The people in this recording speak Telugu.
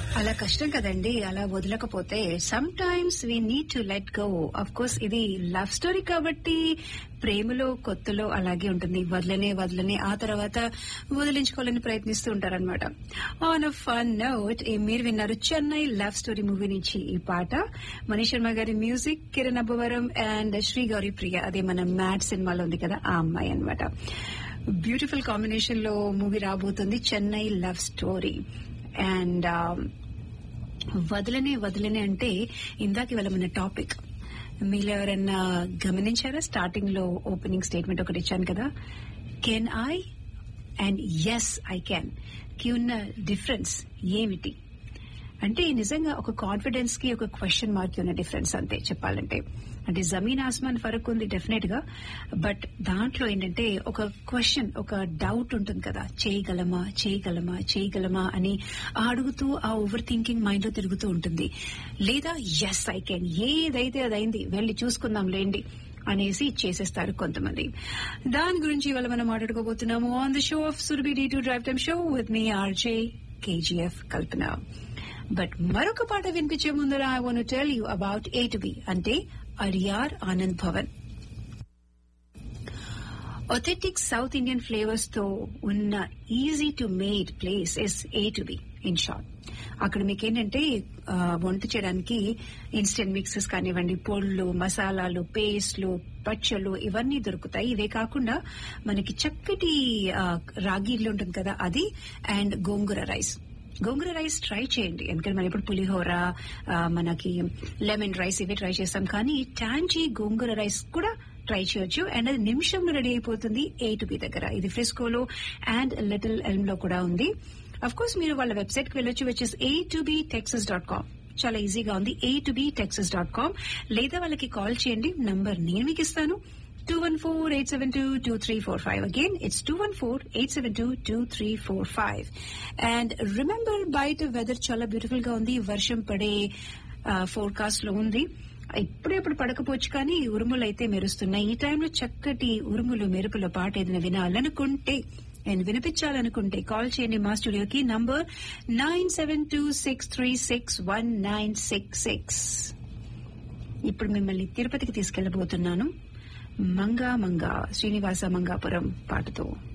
అలా కష్టం కదండి అలా వదలకపోతే sometimes we need to let go of course ఇది లవ్ స్టోరీ కాబట్టి ప్రేమలో కొత్తలో అలాగే ఉంటుంది వదలనే వదలనే ఆ తర్వాత వదిలించుకోవాలని ప్రయత్నిస్తూ ఉంటారనమాట ఆన్ అ ఫన్ నోట్ మీరు విన్నారు చెన్నై లవ్ స్టోరీ మూవీ నుంచి ఈ పాట మనీష్ శర్మ గారి మ్యూజిక్ కిరణ్ అబ్బవరం అండ్ శ్రీ గౌరీ ప్రియ అదే మన మ్యాట్ సినిమాలో ఉంది కదా ఆ అమ్మాయి అనమాట బ్యూటిఫుల్ కాంబినేషన్ లో మూవీ రాబోతుంది చెన్నై లవ్ స్టోరీ అండ్ వదలనే వదలనే అంటే ఇందాక ఇవాళ మన టాపిక్ మీలో ఎవరైనా గమనించారా స్టార్టింగ్ లో ఓపెనింగ్ స్టేట్మెంట్ ఒకటి ఇచ్చాను కదా can I and yes I can కి ఉన్న డిఫరెన్స్ ఏమిటి అంటే నిజంగా ఒక కాన్ఫిడెన్స్ కి ఒక క్వశ్చన్ మార్క్ ఉన్న డిఫరెన్స్ అంతే చెప్పాలంటే అంటే జమీన్ ఆస్మాన్ ఫరక్ ఉంది డెఫినెట్ గా బట్ దాంట్లో ఏంటంటే ఒక క్వశ్చన్ ఒక డౌట్ ఉంటుంది కదా చేయగలమా చేయగలమా చేయగలమా అని ఆ అడుగుతూ ఆ ఓవర్ థింకింగ్ మైండ్ లో తిరుగుతూ ఉంటుంది లేదా ఎస్ ఐ కెన్ ఏదైతే అదైంది వెళ్లి చూసుకుందాం లేండి అనేసి చేసేస్తారు కొంతమంది దాని గురించి ఇవాళ మనం మాట్లాడుకోబోతున్నాము on the show of Surabhi D to drive time show with me RJ KGF Kalpana but మరొక పాట వినిపించే ముందర I want tell you about A to B అంటే Adyar Anand Bhavan authentic south Indian flavours తో ఉన్న easy to made place is A to B in short అక్కడ మీకు ఏంటంటే ఆ, వంట చేయడానికి ఇన్స్టెంట్ మిక్సెస్ కానివ్వండి పొళ్ళు మసాలాలు పేస్ట్లు పచ్చళ్ళు ఇవన్నీ దొరుకుతాయి ఇవే కాకుండా మనకి చక్కటి ఆ, రాగి ఇడ్లీ ఉంటుంది కదా అది and gongura rice gongura rice try చేయండి ఎందుకంటే మనం ఇప్పుడు పులిహోర ఆ, మనకి లెమన్ రైస్ ఇవి ట్రై చేస్తాం కానీ టాంజీ గోంగూర రైస్ కూడా ట్రై చేయొచ్చు అండ్ అది నిమిషంలో రెడీ అయిపోతుంది ఏ టు బి దగ్గర ఇది ఫ్రిస్కోలో అండ్ లిటిల్ ఎల్మ్ లో కూడా ఉంది అఫ్ కోర్స్ మీరు వాళ్ళ వెబ్సైట్ కి వెళ్ళొచ్చు which is A to B Texas dot com చాలా ఈజీగా ఉంది A to B Texas dot com లేదా వాళ్ళకి కాల్ చేయండి నంబర్ నేను మీకు ఇస్తాను two one four eight seven two two three four five again it's two one four eight seven two two three four five and remember బయట వెదర్ చాలా బ్యూటిఫుల్ గా ఉంది వర్షం పడే ఫోర్కాస్ట్ లో ఉంది ఇప్పుడెప్పుడు పడకపోవచ్చు కానీ ఉరుములు అయితే మెరుస్తున్నాయి ఈ టైంలో చక్కటి ఉరుములు మెరుపుల పాట ఏదైనా వినాలనుకుంటే నేను వినిపించాలనుకుంటే కాల్ చేయండి మా స్టూడియోకి number nine seven two six three six one nine six six ఇప్పుడు మిమ్మల్ని తిరుపతికి తీసుకెళ్లబోతున్నాను మంగా మంగా శ్రీనివాస మంగాపురం పాటతో